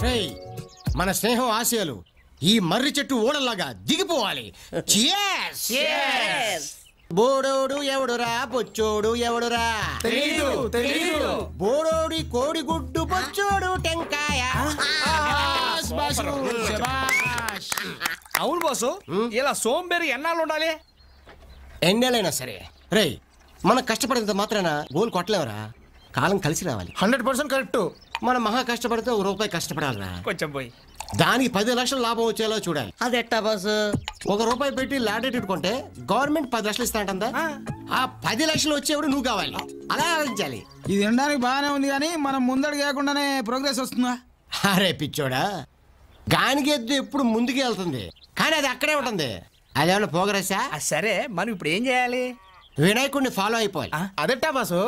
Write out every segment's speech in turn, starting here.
రేయ్ మన స్నేహం ఆశయాలు ఈ మర్రి చెట్టు ఓడల్లాగా దిగిపోవాలి Cheers! బోడోడు ఎవడురా బొచ్చోడు ఎవడురా తెలీదు, తెలీదు. బోడోడి కోడి గుడ్డు బొచ్చోడు టెంకాయ శభాష్, బాసు, శభాష్. అవును బాసు ఇలా సోంబేరి ఎన్నాళ్ళు ఉండాలి ఎన్నేళ్ళైనా సరే రేయ్ మనం కష్టపడినంత మాత్రాన గోల్ కొట్టలేవరా కాలం కలిసి రావాలి హండ్రెడ్ పర్సెంట్ కరెక్ట్ మనం మహా కష్టపడితే ఒక రూపాయి కష్టపడాలిరా కొంచెం పోయి దానికి పది లక్షల లాభం వచ్చేలా చూడాలి అదెట్టా బాసు ఒక రూపాయి పెట్టి లాటరీ టికెట్ కొంటే గవర్నమెంట్ పది లక్షలు ఇస్తా అంటుందా ఆ పది లక్షలు వచ్చేవాడు నువ్వు కావాలి అలా ఆలోచించాలి ఇది వినడానికి బాగానే ఉంది కానీ మనం ముందడుగు లేకుండానే ప్రోగ్రెస్ వస్తుందా అరే పిచ్చోడా గానికి ఎద్దు ఎప్పుడు ముందుకు వెళ్తుంది కానీ అది అక్కడే ఉంటుంది అదేమన్నా పోగరసా ఆ, సరే మనం ఇప్పుడు ఏం చేయాలి వినాయకుడిని ఫాలో అయిపోవాలి అదెట్టా బాసు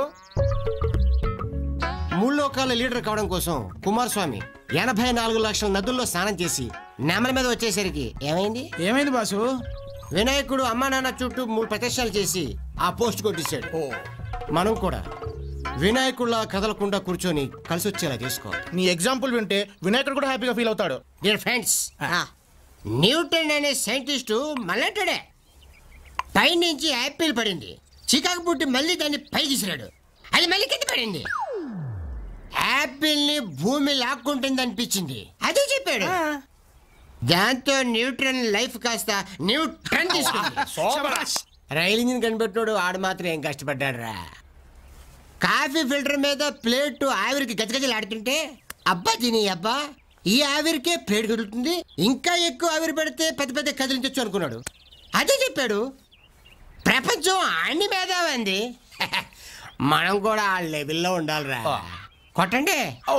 మూడు లోకాల లీడర్ కావడం కోసం కుమారస్వామి ఎనభై నాలుగు లక్షల నదుల్లో స్నానం చేసి నెమల మీద వచ్చేసరికి ఏమైంది ఏమైంది బాసు వినాయకుడు అమ్మా నాన్న చుట్టూ మూడు ప్రదర్శనలు చేసి ఆ పోస్ట్ కొట్టేశాడు మనం కూడా వినాయకుడిలా కదలకుండా కూర్చొని కలిసి వచ్చేలా చేసుకోవాలి నీ ఎగ్జాంపుల్ వింటే వినాయకుడు కూడా హ్యాపీగా ఫీల్ అవుతాడు డియర్ ఫ్రెండ్స్ న్యూటన్ అనే సైంటిస్టు మళ్ళంటాడే పైనుంచి యాపిల్ పడింది చికాకు పుట్టి మళ్ళీ దాన్ని పైకి విసిరాడు అది మళ్ళీ కింద పడింది యాపిల్ ని భూమి లాక్కుంటుంది అనిపించింది అదే చెప్పాడు దాంతో న్యూట్రన్ లైఫ్ కాస్త న్యూట్రన్ తీసుకుంది రైలు ఇంజిన్ కనిపెట్టినోడు ఆడు మాత్రం ఏం కష్టపడ్డాడు రా కాఫీ ఫిల్టర్ మీద ప్లేట్ ఆవిరికి గజగజలు ఆడుతుంటే అబ్బా తిని అబ్బా ఈ ఆవిరికే ప్లేట్ కదులుతుంది ఇంకా ఎక్కువ ఆవిరి పెడితే పెద్ద పెద్ద కదిలించొచ్చు అనుకున్నాడు అదే చెప్పాడు ప్రపంచం అన్ని మేధావంది మనం కూడా ఆ లెవెల్లో ఉండాలిరా కొట్టండి ఓ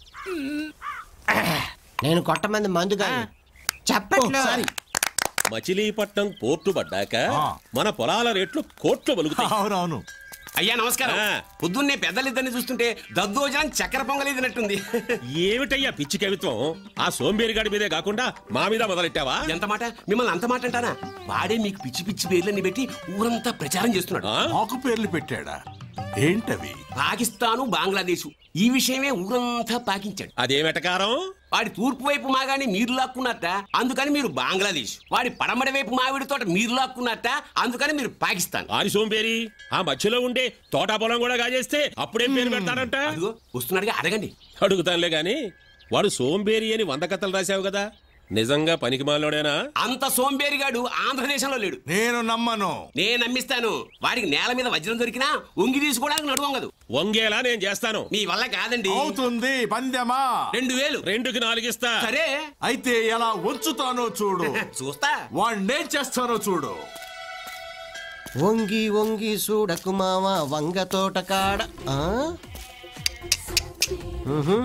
నేను కొట్టమంది మందు కాదు చెప్పట్లు మచిలీపట్నం పోర్టు పడ్డాక మన పొలాల రేట్లు కోట్లు బలుగుతాయి అవునవును అయ్యా నమస్కారం ఆ. పొద్దున్నే పెద్దలిద్దరిని చూస్తుంటే దద్దోజనం చక్కెర పొంగలి తిన్నట్టుంది ఏమిటయ్యా పిచ్చి కవిత్వం ఆ సోంబేరిగాడి మీదే కాకుండా మా మీద మొదలెట్టావా ఎంత మాట మిమ్మల్ని అంత మాట అంటానా వాడే మీకు పిచ్చి పిచ్చి పేర్లన్నీ పెట్టి ఊరంతా ప్రచారం చేస్తున్నాడు ఆ? మాకు పేర్లు పెట్టాడా ఏంటవి పాకిస్తాను బంగ్లాదేశ్ ఈ విషయమే ఊరంతా పాకించాడు అదేమెటకారం వాడి తూర్పు వైపు మాగాని మీరు లాక్కున్నట్ట అందుకని మీరు బంగ్లాదేశ్ వాడి పడమటి వైపు మావిడి తోట మీరు లాక్కున్నట్ట అందుకని మీరు పాకిస్తాన్ ఆని సోంబేరి ఆ మధ్యలో ఉండే తోటా పొలం కూడా కాజేస్తే అప్పుడేం పేరు పెడతాడంట అదిగో వస్తున్నాడుగా అడగండి అడుగుతానులే గాని వాడు సోంబేరి అని వంద కథలు రాశావు కదా నిజంగా పనికి మాలోడేనా అంత సోంబేరిగాడు ఆంధ్రదేశంలో లేడు నేను నమ్మను నేను నమ్మిస్తాను వాడికి నేల మీద వజ్రం దొరికినా ఉంగి తీసుకోవడానికి నడువంగదు వంగేలా నేను చేస్తాను మీ వల్ల కాదండి అవుతుంది పందెమా రెండు వేలు రెండుకి నాలుగిస్తా సరే అయితే ఎలా ఉంచుతానో చూడు చూస్తా వాణ్ణేం చేస్తానో చూడు వంగి వంగి చూడకు మామ వంగ తోట కాడ ఆ? మ్హూ.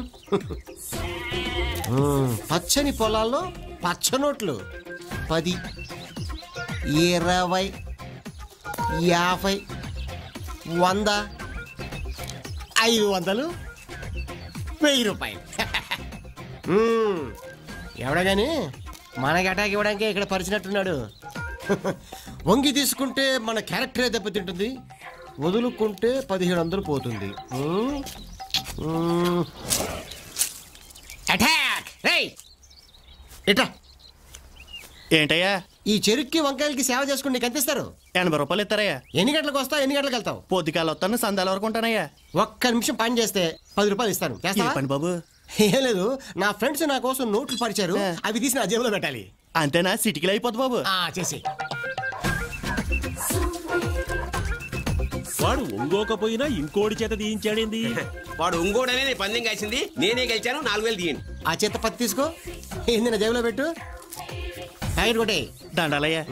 మ్, పచ్చని పొలాల్లో పచ్చనోట్లు పది ఇరవై యాభై వంద ఐదు వందలు వెయ్యి రూపాయలు మ్, ఎవడా గాని మనకి అటాక్ ఇవ్వడానికి ఇక్కడ పరిచినట్టున్నాడు వంగి తీసుకుంటే మన క్యారెక్టరే దెబ్బతింటుంది వదులుకుంటే పదిహేడు వందలు పోతుంది మ్, మ్. అటాక్ రేయ్ ఇట్రా ఏంటయ్యా ఈ చెరుక్కి వంకాయలకి సేవ చేసుకుని నీకు ఎంత ఇస్తారు ఎనభై రూపాయలు ఇస్తారయ్యా ఎన్ని గంటలకు వస్తావు ఎన్ని గంటలకు వెళ్తావు పొద్దుకాల వస్తాను సందాల వరకు ఉంటానయ్యా ఒక్క నిమిషం పని చేస్తే పది రూపాయలు ఇస్తాను ఏ చేస్తావా? పని బాబు ఏం లేదు నా ఫ్రెండ్స్ నా కోసం నోట్లు పరిచారు అవి తీసి నా జేబులో పెట్టాలి అంతేనా సిటీకి అయిపోద్ది బాబు ఆ చేసి వాడు ఒంగోకపోయినా ఇంకోటి చేత తీయించాడేంది వాడు ఒంగోడనే నేను పందెం కాసింది నేనే గెలిచాను నాలుగు వేలు తీయండి ఆ చేత పత్తి తీసుకో ఏంది నా జేబులో పెట్టు ప్యాకెట్ కొట్టే దండాలయ్యా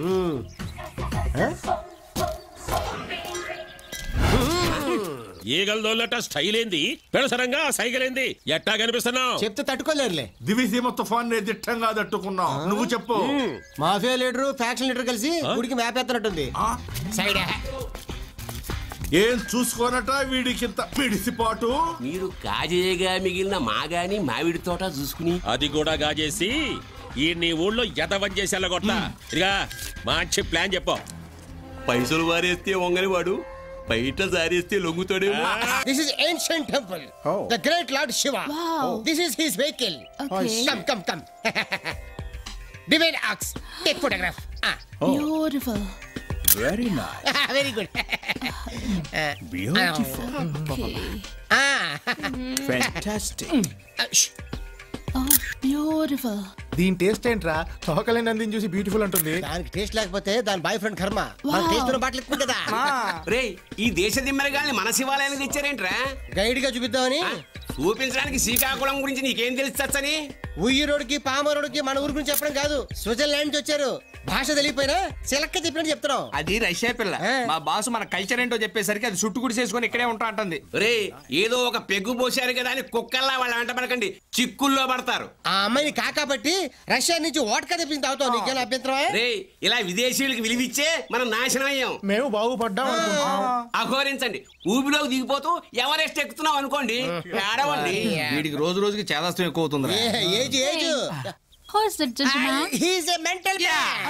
ఈగల దోళ్ళట స్టైల్ ఏంది పెడసరంగా సైకిల్ ఏంది ఎట్టా కనిపిస్తున్నావు చెప్తే తట్టుకోలేరులే దివిసీమ తుఫాన్ నే దిట్టంగా తట్టుకున్నావు నువ్వు చెప్పు మాఫియా లీడరు ఫ్యాక్షన్ లీడర్ కలిసి గుడికి మ్యాప్ ఎత్తనట్టుంది ఆ? సైడ్ ఏం చూసుకోనట వీడికింత పిడిసిపాటు మీరు కాజేయగా మిగిలిన మాగాని మామిడి తోట చూసుకుని అది కూడా గాజేసి ఈ నీ ఊళ్ళో ఎదవం చేసేలా కొట్ట ఇదిగా మంచి ప్లాన్ చెప్పు పైసలు వారేస్తే వంగని వాడు బయట జారేస్తే లొంగుతాడేమో this is ancient temple the great lord Shiva this is his vehicle Okay. Come come come divine ox take photograph Beautiful. Very nice very good beautiful Okay. Fantastic Oh, beautiful. దీని టేస్ట్ ఏంట్రా తోకలేని నందిని చూసి బ్యూటిఫుల్ అంటుంది దానికి taste లేకపోతే దాని boy friend కర్మ మన టేస్ట్ ఉన్న బాటలు ఎక్కువ కదా రే ఈ దేశ దిమ్మరగాల్ని మన శివాలయానికి తెచ్చారేంట్రా గైడ్ గా చూపిద్దామని చూపించడానికి శ్రీకాకుళం గురించి నీకేం తెలుస్తని ఉయ్యూరోడికి పామరోడికి మన ఊరు గురించి చెప్పడం కాదు స్విట్జర్లాండ్ నుంచి వచ్చారు భాష తెలియపోయినా చిలక్క చెప్పినట్టు చెప్తున్నాం అది రష్యా పిల్ల ఆ. మా బాసు మన కల్చర్ ఏంటో చెప్పేసరికి అది చుట్టు గుడిసేసుకొని ఇక్కడే ఉంటా అంటుంది రే ఏదో ఒక పెగ్గు పోసారు కదా అని కుక్కల్లా వాళ్ళ వెంట పడకండి చిక్కుల్లో పడతారు ఆ అమ్మాయిని కాకాబట్టి రష్యా నుంచి ఓటకా తెప్పించి తాగుతావు నీకేం అభ్యంతరమా రే ఇలా విదేశీయులకి విలువిచ్చే మనం నాశనం అయ్యాం మేము బాగుపడ్డాం అనుకుంటున్నాం అఘోరించండి ఊబిలోకి దిగిపోతూ ఎవరెస్ట్ ఎక్కుతున్నాం అనుకోండి ఏడవండి వీడికి రోజు రోజుకి చేదాస్తం ఎక్కువ అవుతుంది ఏ- age age Who is that gentleman? He's a mental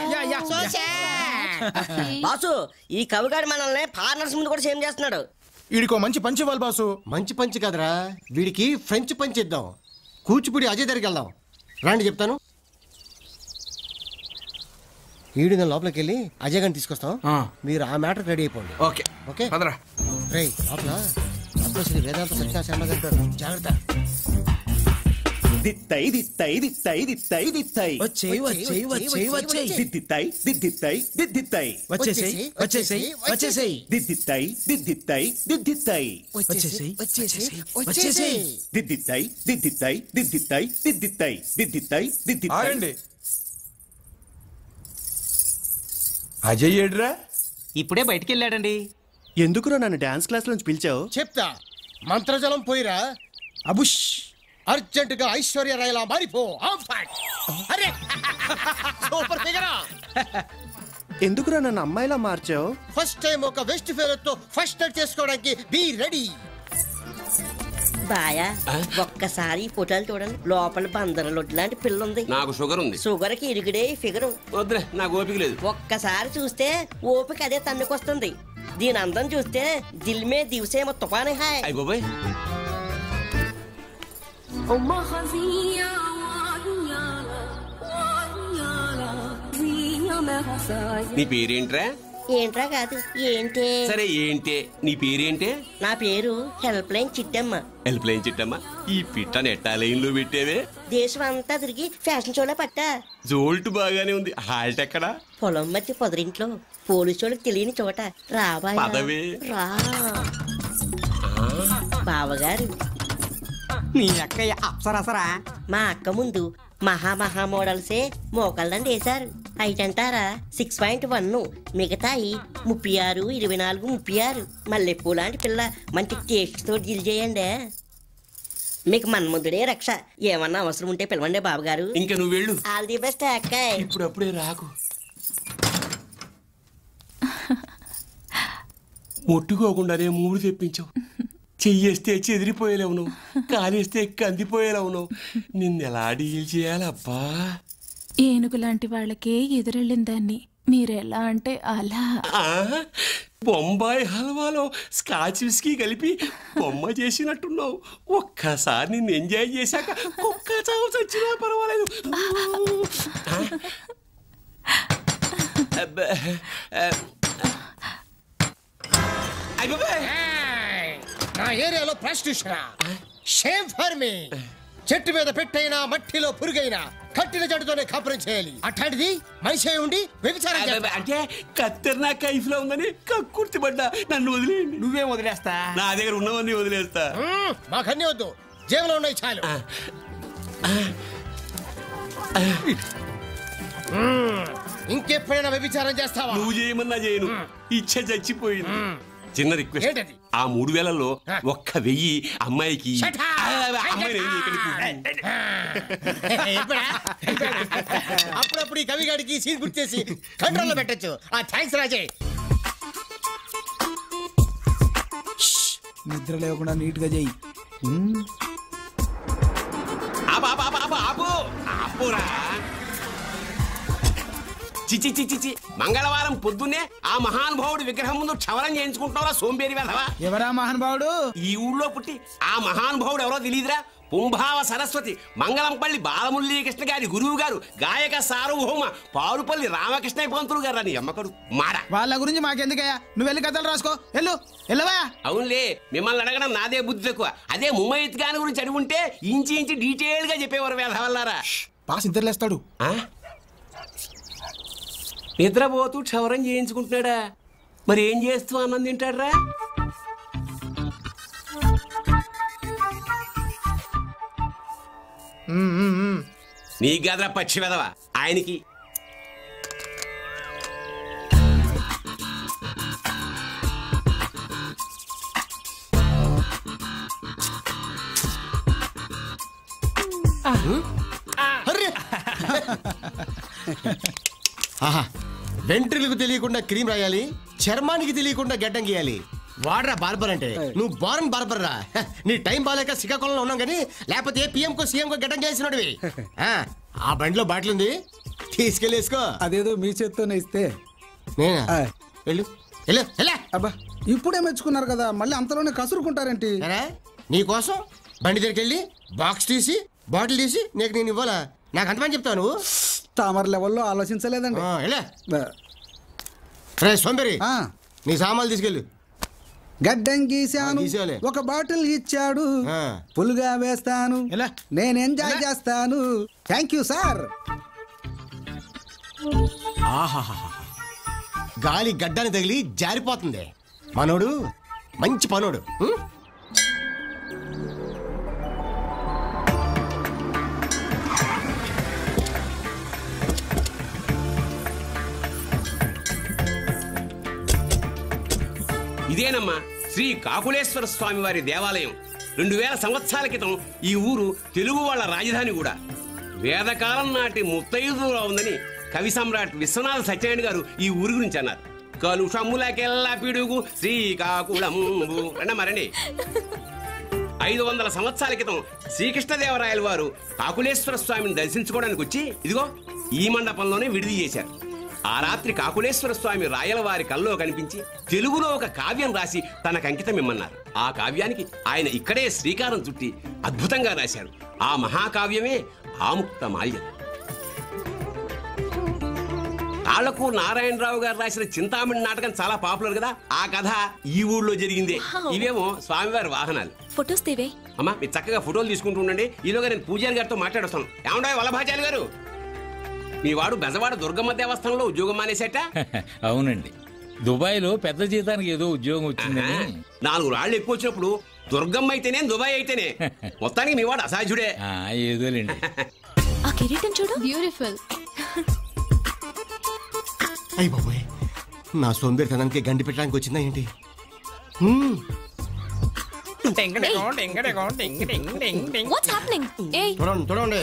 Okay. Boss ఈ కవిగాడు మనల్ని ఫారినర్స్ ముందు కూడా సేమ్ చేస్తున్నాడు వీడికో మంచి పంచి ఇవ్వాలి బాసు మంచి పంచి కదరా వీడికి ఫ్రెంచ్ పంచి ఇద్దాం కూచిపూడి అజయ్ దగ్గరికి వెళ్దాం రాండి చెప్తాను ఈడు నేను లోపలికి వెళ్ళి అజయ్ గారిని తీసుకొస్తాం ఆ. మీరు ఆ మ్యాటర్ రెడీ అయిపోండి ఓకే ఓకే పదరా రే లోపల లోపల శ్రీ వేదాంత సత్యనారాయణ శర్మ గారు ఉంటారు. జాగ్రత్త దిత్తై దిత్తై దిత్తై దిత్తై దిత్తై వచ్చేయ్, వచ్చేయ్, వచ్చేయ్, వచ్చేయ్. దిద్దిత్తై దిద్దిత్తై దిద్దిత్తై వచ్చేసేయ్, వచ్చేసేయ్, వచ్చేసేయ్. దిద్దిత్తై దిద్దిత్తై దిద్దిత్తై వచ్చేసేయ్, వచ్చేసేయ్, వచ్చేసేయ్. దిద్దిత్తై దిద్దిత్తై దిద్దిత్తై దిద్దిత్తై దిద్దిత్తై దిద్దిత్తై ఆగండి అజయ్ ఏడ్రా ఇప్పుడే బయటికి వెళ్ళాడండి ఎందుకురా నన్ను డాన్స్ క్లాస్ నుంచి పిలిచావు చెప్తా మంత్రజలం పోయిరా అబుష్ అర్జెంట్ గా ఐశ్వర్య రాయలా మారిపో ఆమ్ ఫాట్. అరే సూపర్ ఫిగరా ఎందుకురా నన్ను అమ్మాయిలా మార్చావు ఫస్ట్ టైం ఒక వెస్ట్ ఫేవర్ తో ఫస్ట్ నైట్ చేసుకోవడానికి బీ రెడీ బాయా ఒక్కసారి ఈ ఫోటోలు చూడండి లోపల బందర లొడ్డు లాంటి పిల్ల ఉంది నాకు షుగర్ ఉంది షుగర్ కి ఇరుగుడే ఈ ఫిగరు వద్దులే నాకు ఓపిక లేదు ఒక్కసారి చూస్తే ఓపిక అదే తన్నుకొస్తుంది దీని అందం చూస్తే దిల్ మే దివసేమో తుఫాను హాయ్ అయ్యి బాబాయ్ నీ పేరేంట్రా ఏంట్రా కాదు ఏంటే సరే ఏంటే నీ పేరేంటే నా పేరు హెల్ప్ లైన్ చిట్టమ్మ హెల్ప్ లైన్ చిట్టమ్మా ఈ పిట్ట నెట్టా లైన్ లో పెట్టేవే దేశం అంతా తిరిగి ఫ్యాషన్ షోలో పట్టా జోల్ట్ బాగానే ఉంది హాల్ట్ ఎక్కడా పొలం మధ్య పొదరింట్లో పోలీసు వాళ్ళకి తెలియని చోట రాబా పదవే. రా బావగారు మీ అక్కయ్య అప్సరసరా మా అక్క ముందు మహా మహా మోడల్సే మోకాళ్ళని వేశారు హైట్ అంటారా సిక్స్ పాయింట్ వన్ మిగతాయి ముప్పై ఆరు ఇరవై నాలుగు ముప్పై ఆరు మల్లెపూ లాంటి పిల్ల మంచి టేస్ట్ తో డీల్ చేయండి మీకు మన్ముద్దుడే రక్ష ఏమన్నా అవసరం ఉంటే పిలవండి బాబుగారు ఇంకా నువ్వు వెళ్ళు ఆల్ ది బెస్ట్ అక్కాయ్ ఇప్పుడు అప్పుడే రాకు ముట్టుకోకుండానే మూడు తెప్పించావు చెయ్యేస్తే చెదిరిపోయేలేవు నువ్వు కాలేస్తే కందిపోయేలేవు నువ్వు నిన్ను ఎలా డీల్ చేయాలబ్బా ఏనుగు లాంటి వాళ్ళకే ఎదురెళ్ళిన దాన్ని మీరెలా అంటే అలా ఆ, బొంబాయి హల్వాలో స్కాచ్ విస్కీ కలిపి బొమ్మ చేసినట్టున్నావు ఒక్కసారి నిన్ను ఎంజాయ్ చేశాక ఒక్క చావు చచ్చినా పర్వాలేదు అబ్బా, ఆ, అయ్ బాబాయ్. నా ఏరియాలో ప్రాస్టిట్యూషన్ షేమ్ ఫర్ మీ చెట్టు మీద పెట్టైనా మట్టిలో పురుగైనా కట్టిన జట్టుతోనే కాపురం చేయాలి అట్లాంటిది మనిషి అయి ఉండి వ్యభిచారం అబ్బా, చేస్తా. అంటే కత్తెర నా కైఫ్ లో ఉందని కక్కుర్తి పడ్డా నన్ను వదిలేయండి నువ్వేం వదిలేస్తా నా దగ్గర ఉన్నవన్నీ వదిలేస్తా మ్మ్, మాకన్నీ వద్దు జేబులో ఉన్నాయి చాలు మ్మ్, ఇంకెప్పుడైనా వ్యభిచారం చేస్తావా నువ్వు చేయమన్నా చేయను ఇచ్చ చచ్చిపోయింది చిన్న రిక్వెస్ట్ ఏంటది? ఆ మూడు వేలలో ఆ. ఒక్క వెయ్యి అమ్మాయికి Shut up! ఆ, అమ్మాయిని ఏం చేయకండి. ఎప్పుడా? అప్పుడప్పుడు ఈ కవిగాడికి సీన్ గుర్తు చేసి కంట్రోల్లో పెట్టచ్చు ఆ థ్యాంక్స్ రాజే నిద్ర లేకుండా నీట్ గా చెయ్యి ఆపు, ఆపు, ఆపు, ఆపు, ఆపు. ఆపురా చిచి చిచి చి మంగళవారం పొద్దున్నే ఆ మహానుభావుడి విగ్రహం ముందు క్షవరం చేయించుకుంటున్నారా సోంబేరి వెధవా ఎవరా మహానుభావుడు ఈ ఊళ్ళో పుట్టి ఆ మహానుభావుడు ఎవరో తెలియదురా పుంభావ సరస్వతి మంగళంపల్లి బాలమురళీకృష్ణ గారి గురువు గారు గాయక సార్వభౌమ పారుపల్లి రామకృష్ణ పంతులు గారు అని అమ్మకడు మాడ వాళ్ళ గురించి మాకెందుకయ్యా నువ్వు వెళ్ళి కథలు రాసుకో వెళ్ళు వెళ్ళవా అవునులే మిమ్మల్ని అడగడం నాదే బుద్ధి తక్కువ అదే ముమ్మయ్యత్ గాని గురించి అడిగి ఉంటే ఇంచి ఇంచి డీటెయిల్ గా చెప్పేవారు వేధవల్లారా పాస్ ఇంతర్లేస్తాడు ఆ? నిద్రపోతూ క్షవరం చేయించుకుంటున్నాడా మరి ఏం చేస్తూ అన్నం తింటాడ్రా నీ గదరా పక్షి వెదవా ఆయనకి ఆహా వెంట్రులకు తెలియకుండా క్రీమ్ రాయాలి చర్మానికి తెలియకుండా గడ్డం గీయాలి వాడరా బార్బర్ అంటే నువ్వు బారన్ బార్బర్ రా హ, నీ టైం బాగాలేక శ్రీకాకుళంలో ఉన్నాం కానీ లేకపోతే పిఎం కో సీఎం కో గడ్డం చేసినోడివి ఆ, ఆ బండిలో బాటిల్ ఉంది తీసుకెళ్ళేసుకో అదేదో మీ చేత్తోనే ఇస్తే నేనా ఆయ్. వెళ్ళు వెళ్ళు వెళ్ళా అబ్బా ఇప్పుడే మెచ్చుకున్నారు కదా మళ్ళీ అంతలోనే కసురుకుంటారేంటి సరే నీకోసం బండి దగ్గరికి వెళ్ళి బాక్స్ తీసి బాటిల్ తీసి నీకు నేను ఇవ్వాలా నాకు అంతమని చెప్తావు నువ్వు తామర లెవెల్లో ఆలోచించలేదండి ఆ, వెళ్ళా బా. రే సోంబేరి ఆ, నీ సామాన్లు తీసుకెళ్ళు గడ్డం గీశాను ఆ, గీసావులే. ఒక బాటిల్ ఇచ్చాడు ఆ. ఫుల్గా వేస్తాను ఎలా? నేను ఎంజాయ్ చేస్తాను థ్యాంక్ యూ సార్ గాలి గడ్డాన్ని తగిలి జారిపోతుంది మనోడు మంచి పనోడు ఉం? ఇదేనమ్మా శ్రీ కాకులేశ్వర స్వామి వారి దేవాలయం రెండు వేల సంవత్సరాల క్రితం ఈ ఊరు తెలుగు వాళ్ళ రాజధాని కూడా వేదకాలం నాటి ముత్తైదులో ఉందని కవి సమ్రాట్ విశ్వనాథ సత్యనారాయణ గారు ఈ ఊరి గురించి అన్నారు కలుషమ్ములకెల్లా పిడుగు శ్రీకాకుళంబు రండి మరండి ఐదు వందల సంవత్సరాల క్రితం శ్రీకృష్ణదేవరాయల వారు కాకులేశ్వర స్వామిని దర్శించుకోవడానికి వచ్చి ఇదిగో ఈ మండపంలోనే విడిది చేశారు ఆ రాత్రి కాకులేశ్వర స్వామి రాయల వారి కల్లో కనిపించి తెలుగులో ఒక కావ్యం రాసి తనకు అంకితం ఇమ్మన్నారు ఆ కావ్యానికి ఆయన ఇక్కడే శ్రీకారం చుట్టి అద్భుతంగా రాశారు ఆ మహాకావ్యమే ఆముక్త మాల్యం తాళ్లకు నారాయణరావు గారు రాసిన చింతామణి నాటకం చాలా పాపులర్ కదా ఆ కథ ఈ ఊళ్ళో జరిగిందే ఇవేమో స్వామివారి వాహనాలు ఫొటోస్ తీవే అమ్మా మీరు చక్కగా ఫోటోలు తీసుకుంటూ ఉండండి ఈలోగా నేను పూజారి గారితో మాట్లాడొస్తాను ఏమండా వల్లభాచారి గారు మీ వాడు బెజవాడ దుర్గమ్మ దేవస్థానంలో ఉద్యోగం మానేసేట అవునండి దుబాయ్లో పెద్ద జీతానికి ఏదో ఉద్యోగం వచ్చిందని నాలుగు రాళ్ళు ఎక్కువ వచ్చినప్పుడు దుర్గమ్మ అయితేనే దుబాయ్ అయితేనే మొత్తానికి మీ వాడు అసాధ్యుడే ఆ, ఏదోలేండి ఆ కిరీటం చూడు బ్యూటిఫుల్ అయ్యి బాబోయ్ నా సోంబేరితనానికి గండి పెట్టడానికి వచ్చిందా ఏంటి హ్మ్. వాట్స్ హ్యాపెనింగ్ ఏయ్ చూడండి చూడండి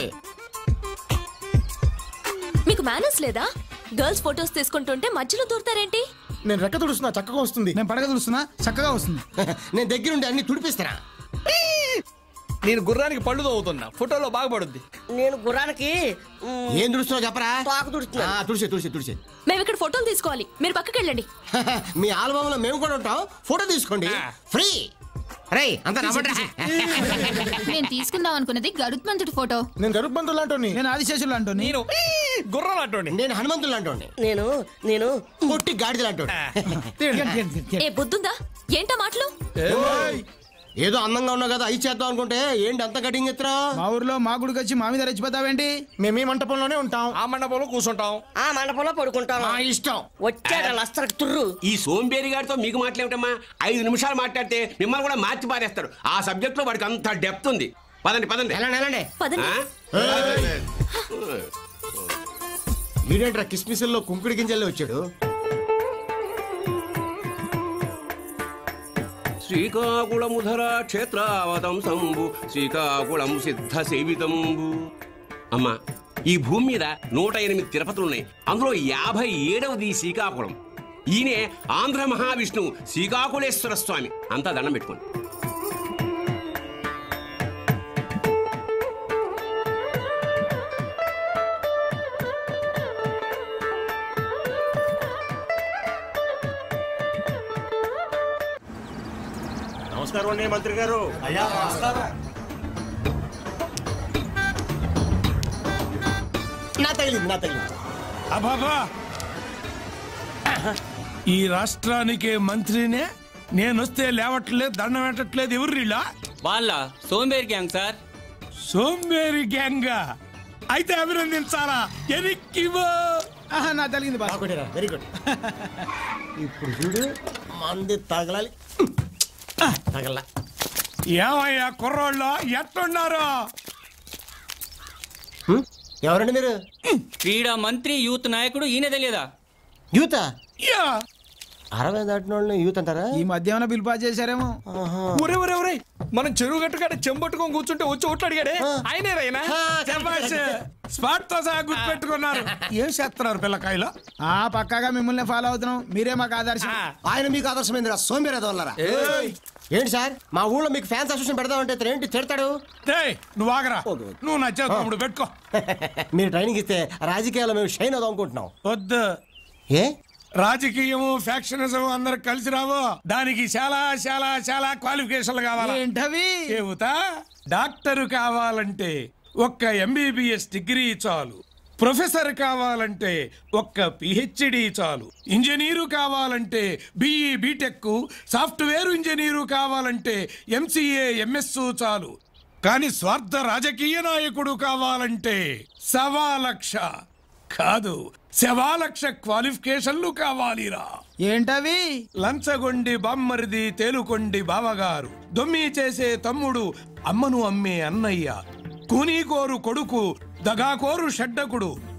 మీకు మేనర్స్ లేదా గర్ల్స్ ఫొటోస్ తీసుకుంటుంటే మధ్యలో దూరతారేంటి నేను రెక్క తుడుస్తున్నా చక్కగా వస్తుంది నేను పడగ చూస్తున్నా చక్కగా వస్తుంది నేను దగ్గరుండి అన్ని తుడిపిస్తారా నేను గుర్రానికి పళ్ళు తవ్వుతున్నా ఫోటోలో బాగుపడుద్ది నేను గుర్రానికి మ్, ఏం తుడుస్తున్నావు చెప్పరా తోక తుడుస్తున్నా ఆ, తుడిసే తుడిసే తుడిసే మేము ఇక్కడ ఫోటోలు తీసుకోవాలి మీరు పక్కకి వెళ్ళండి మీ ఆల్బమ్ లో మేము కూడా ఉంటాం ఫోటో తీసుకోండి ఫ్రీ రే అంత నేను తీసుకుందాం అనుకున్నది గరుత్మంతుడి ఫోటో నేను గరుత్మంతులు అంటోని నేను ఆదిశేషులు అంటోని నేను గుర్రం అట్టండి నేను హనుమంతులు అంటోండి నేను నేను కొట్టి గాడిదలు అంటోండి ఏ బుద్ధుందా ఏంటా మాటలు ఏదో అందంగా ఉన్నావు కదా అయి చేద్దాం అనుకుంటే ఏంటి అంత కటింగ్ ఎత్తురా మా ఊర్లో మా గుడికి వచ్చి మా మీద రెచ్చిపోతావేంటి మేము ఈ మంటపంలోనే ఉంటాం ఆ మండపంలో కూర్చుంటాం ఆ మండపంలో పడుకుంటాను మా ఇష్టం వచ్చాడు లస్తరకు తుర్రు ఈ సోంబేరి గారితో మీకు మాట్లాడటమ్మా ఐదు నిమిషాలు మాట్లాడితే మిమ్మల్ని కూడా మార్చి పారేస్తాడు ఆ సబ్జెక్ట్ లో వాడికి అంత డెప్త్ ఉంది పదండి పదండి వెళ్ళండి వెళ్ళండి పదండి ఆ? వీడేంట్రా కిస్మిస్లో కుంకుడి గింజల్లో వచ్చాడు శ్రీకాకుళముధర క్షేత్రావతం సంబు శ్రీకాకుళం సిద్ధ సేవితంబు అమ్మా ఈ భూమి మీద నూట ఎనిమిది తిరుపతులున్నాయి అందులో యాభై ఏడవది శ్రీకాకుళం ఈయనే ఆంధ్ర మహావిష్ణువు శ్రీకాకుళేశ్వర స్వామి అంతా దండం పెట్టుకోండి నమస్కారం అండి మంత్రి గారు నా తగిలింది నా తగిలింది అబాబా ఈ రాష్ట్రానికి మంత్రినే నేనొస్తే లేవట్లేదు దండం పెట్టట్లేదు ఎవరు వీళ్ళ వాళ్ళ సోంబేరి గ్యాంగ్ సార్ సోంబేరి గ్యాంగ్ అయితే అభినందించాలా ఎనిక్కివో నా తగిలింది బాస్ వెరీ గుడ్ ఇప్పుడు చూడు మంది తగలాలి తగల ఏమయ్యా కుర్రోళ్ళు ఎట్టున్నారు ఎవరండి మీరు క్రీడా మంత్రి యూత్ నాయకుడు ఈయన తెలియదా యూత అరవై దాటిన వాళ్ళని యూత్ అంటారా ఈ మధ్య ఏమైనా బిల్ పాస్ చేశారేమో ఒరే ఒరే ఒరే మనం చెరువు గట్టు కాడ చెంబట్టుకొని కూర్చుంటే వచ్చి ఓట్లు అడిగాడే ఆయనే రైనా శభాష్. స్పాట్ తో సహా గుర్తుపెట్టుకున్నారు ఏం చేస్తున్నారు పిల్లకాయలు ఆ పక్కాగా మిమ్మల్ని ఫాలో అవుతున్నాం మీరే మాకు ఆదర్శం ఆయన మీకు ఆదర్శమైందిరా సోమేరా దొల్లరా ఏంటి సార్ మా ఊళ్ళో మీకు ఫ్యాన్స్ అసోసియేషన్ పెడదామంటే ఇతను ఏంటి తిడతాడు ఏయ్, నువ్వు ఆగరా నువ్వు నచ్చావు తమ్ముడు పెట్టుకో మీరు ట్రైనింగ్ ఇస్తే రాజకీయాల్లో మేము షైన్ అవుదాం అనుకుంటున్నాం వద్దు ఏ రాజకీయము ఫ్యాక్షనిజం అందరు కలిసి రావు దానికి చాలా చాలా చాలా క్వాలిఫికేషన్లు కావాలి ఏంటవి చెబుతా డాక్టర్ కావాలంటే ఒక్క ఎంబీబీఎస్ డిగ్రీ చాలు ప్రొఫెసర్ కావాలంటే ఒక్క పిహెచ్డి చాలు ఇంజనీరు కావాలంటే బిఈ బీటెక్ సాఫ్ట్వేర్ ఇంజనీరు కావాలంటే ఎంసీఏ ఎంఎస్ చాలు కానీ స్వార్థ రాజకీయ నాయకుడు కావాలంటే సవా లక్ష కాదు శవా లక్ష క్వాలిఫికేషన్లు కావాలిరా ఏంటవి లంచగొండి బామ్మరిది తేలుకొండి బావగారు దొమ్మి చేసే తమ్ముడు అమ్మను అమ్మే అన్నయ్య కూనీకోరు కొడుకు దగాకోరు షడ్డకుడు